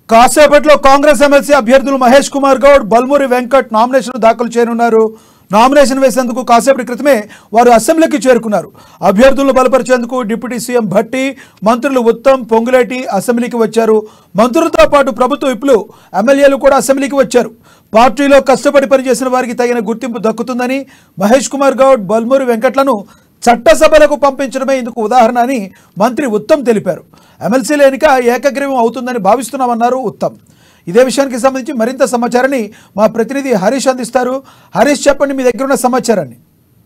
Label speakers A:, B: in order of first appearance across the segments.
A: కాసేపట్లో కాంగ్రెస్ ఎమ్మెల్సీ అభ్యర్థులు మహేష్ కుమార్ గౌడ్ బల్మూరి వెంకట్ నామినేషన్ దాఖలు చేయనున్నారు నామినేషన్ వేసేందుకు కాసేపటి క్రితమే వారు అసెంబ్లీకి చేరుకున్నారు అభ్యర్థులను బలపరిచేందుకు డిప్యూటీ సీఎం భట్టి మంత్రులు ఉత్తమ్ పొంగులేటి అసెంబ్లీకి వచ్చారు మంత్రులతో పాటు ప్రభుత్వ విప్లు ఎమ్మెల్యేలు కూడా అసెంబ్లీకి వచ్చారు పార్టీలో కష్టపడి పనిచేసిన వారికి తగిన గుర్తింపు దక్కుతుందని మహేష్ కుమార్ గౌడ్ బల్మూరి వెంకట్లను చట్టసభలకు పంపించడమే ఇందుకు ఉదాహరణ అని మంత్రి ఉత్తమ్ తెలిపారు ఎమ్మెల్సీల ఎన్నిక ఏకగ్రీవం అవుతుందని భావిస్తున్నామన్నారు ఉత్తమ్ ఇదే విషయానికి సంబంధించి మరింత సమాచారాన్ని మా ప్రతినిధి హరీష్ అందిస్తారు హరీష్ చెప్పండి మీ దగ్గర ఉన్న సమాచారాన్ని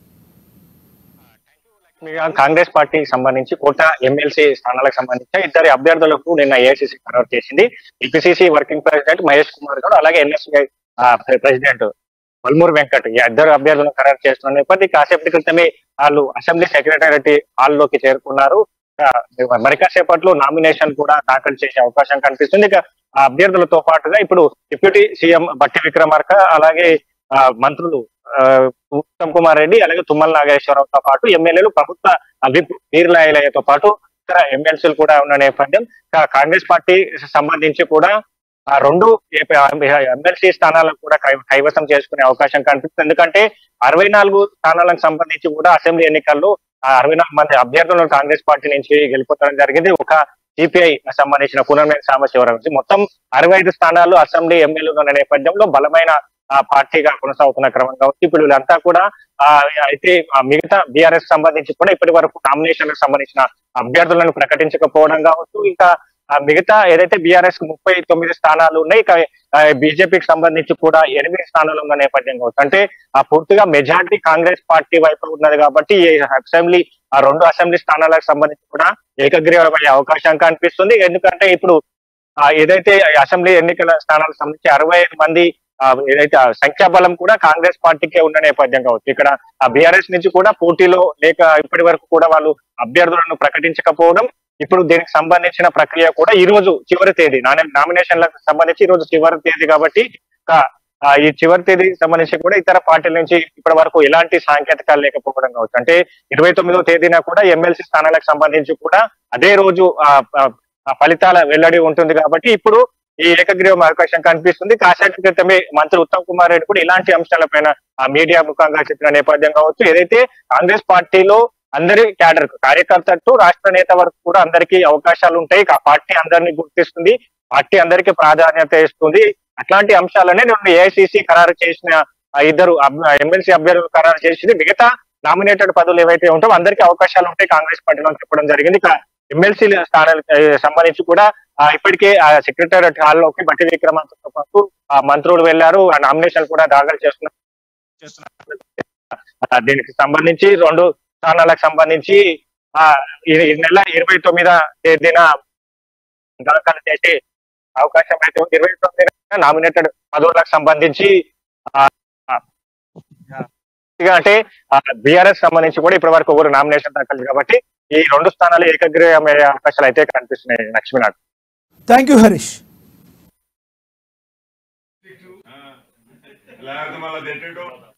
B: లక్ష్మిగా కాంగ్రెస్ పార్టీకి సంబంధించి కోట ఎమ్మెల్సీ స్థానాలకు సంబంధించి ఇద్దరి అభ్యర్థులకు నిన్న ఏఐసిసి ఖరారు చేసింది APCC working president Mahesh Kumar Goud అలాగే ఎన్ఎస్ఐ ప్రెసిడెంట్ వల్మూరు వెంకట్ ఈ ఇద్దరు అభ్యర్థులను ఖరారు చేస్తున్న నేపథ్యం కాసేపటి క్రితమే వాళ్ళు అసెంబ్లీ సెక్రటరీ హాల్లోకి చేరుకున్నారు ఆ, మరి కాసేపట్లో నామినేషన్ కూడా దాఖలు చేసే అవకాశం కనిపిస్తుంది ఇక ఆ అభ్యర్థులతో పాటుగా ఇప్పుడు డిప్యూటీ సీఎం బట్టి విక్రమార్క అలాగే ఆ, మంత్రులు ఆ, ఉత్తమ్ కుమార్ రెడ్డి అలాగే తుమ్మల నాగేశ్వరరావుతో పాటు ఎమ్మెల్యేలు ప్రభుత్వ విప్ వీర్లాయలతో పాటు ఇతర ఎమ్మెల్సీలు కూడా ఉన్న నేపథ్యం కా- కాంగ్రెస్ పార్టీ సంబంధించి కూడా ఆ రెండు ఎమ్మెల్సీ స్థానాలను కూడా కై- కైవసం చేసుకునే అవకాశం కనిపిస్తుంది ఎందుకంటే అరవై నాలుగు స్థానాలకు సంబంధించి కూడా అసెంబ్లీ ఎన్నికల్లో ఆ అరవై నాలుగు మంది అభ్యర్థులను కాంగ్రెస్ పార్టీ నుంచి గెలుపొందడం జరిగింది ఒక సిపిఐ సంబంధించిన పునర్మేన సాంబశివరావు నుంచి మొత్తం అరవై ఐదు స్థానాలు అసెంబ్లీ ఎమ్మెల్యేలు ఉన్న నేపథ్యంలో బలమైన ఆ పార్టీగా కొనసాగుతున్న క్రమం కాబట్టి ఇప్పుడు వీళ్ళంతా కూడా ఆ అయితే ఆ మిగతా బీఆర్ఎస్ సంబంధించి కూడా ఇప్పటి వరకు నామినేషన్ సంబంధించిన అభ్యర్థులను ప్రకటించకపోవడం కావచ్చు ఇంకా ఆ మిగతా ఏదైతే బీఆర్ఎస్ కు ముప్పై తొమ్మిది స్థానాలు ఉన్నాయి ఇక బీజేపీకి సంబంధించి కూడా ఎనిమిది స్థానాలు ఉన్న నేపథ్యం కావచ్చు అంటే ఆ పూర్తిగా మెజారిటీ కాంగ్రెస్ పార్టీ వైపు ఉన్నది కాబట్టి ఈ అసెంబ్లీ ఆ రెండు అసెంబ్లీ స్థానాలకు సంబంధించి కూడా ఏకగ్రీవమయ్యే అవకాశం కనిపిస్తుంది ఎందుకంటే ఇప్పుడు ఆ ఏదైతే ఈ అసెంబ్లీ ఎన్నికల స్థానాలకు సంబంధించి అరవై ఐదు మంది ఆ ఏదైతే ఆ సంఖ్యాబలం కూడా కాంగ్రెస్ పార్టీకే ఉన్న నేపథ్యం కావచ్చు ఇక్కడ ఆ బీఆర్ఎస్ నుంచి కూడా పోటీలో లేక ఇప్పటి వరకు కూడా వాళ్ళు అభ్యర్థులను ప్రకటించకపోవడం ఇప్పుడు దీనికి సంబంధించిన ప్రక్రియ కూడా ఈ రోజు చివరి తేదీ నామినేషన్లకు సంబంధించి ఈ రోజు చివరి తేదీ కాబట్టి కా- ఆ ఈ చివరి తేదీకి సంబంధించి కూడా ఇతర పార్టీల నుంచి ఇప్పటి వరకు ఎలాంటి సాంకేతికాలు లేకపోవడం కావచ్చు అంటే ఇరవై తొమ్మిదో తేదీన కూడా ఎమ్మెల్సీ స్థానాలకు సంబంధించి కూడా అదే రోజు ఆ ఆ, ఆ ఫలితాల వెల్లడి ఉంటుంది కాబట్టి ఇప్పుడు ఈ ఏకగ్రీవం అవకాశం కనిపిస్తుంది కాసేపు క్రితమే మంత్రి ఉత్తమ్ కుమార్ రెడ్డి కూడా ఇలాంటి అంశాలపైన ఆ మీడియా ముఖంగా చెప్పిన నేపథ్యం కావచ్చు ఏదైతే కాంగ్రెస్ పార్టీలో అందరి క్యాడర్ కార్యకర్త టు రాష్ట్ర నేత వరకు కూడా అందరికీ అవకాశాలు ఉంటాయి ఆ పార్టీ అందరినీ గుర్తిస్తుంది పార్టీ అందరికీ ప్రాధాన్యత ఇస్తుంది అట్లాంటి అంశాలనే నేను ఏఐసిసి ఖరారు చేసిన ఆ ఇద్దరు ఎమ్మెల్సీ అభ్యర్థులు ఖరారు చేసింది మిగతా నామినేటెడ్ పదవులు ఏవైతే ఉంటాయో అందరికీ అవకాశాలు ఉంటాయి కాంగ్రెస్ పార్టీలో చెప్పడం జరిగింది ఇక ఎమ్మెల్సీ స్థానాలకు ఆ, సంబంధించి కూడా ఆ, ఇప్పటికే ఆ సెక్రటేరియట్ హాల్లోకి బట్టి విక్రమార్కతో పాటు ఆ మంత్రులు వెళ్లారు ఆ నామినేషన్ కూడా దాఖలు చేస్తున్నారు చేస్తున్నారు. ఆ, దీనికి సంబంధించి రెండు స్థానాలకు సంబంధించి ఆ ఈ ఈ నెల ఇరవై తొమ్మిదో తేదీన దాఖలు చేసే అవకాశం అయితే ఉంది. ఇరవై తొమ్మిది నామినేటెడ్ పదవులకు సంబంధించి ఆ, ఆ, ఇక అంటే బీఆర్ఎస్ సంబంధించి కూడా ఇప్పటి వరకు ఒకరు నామినేషన్ దాఖలు కాబట్టి ఈ రెండు స్థానాలు ఏకగ్రీవమయ్యే అవకాశాలు అయితే కనిపిస్తున్నాయి లక్ష్మీనాథ్
A: థ్యాంక్ యూ హరీష్
C: లేకపోతే మళ్ళీ తిట్టడం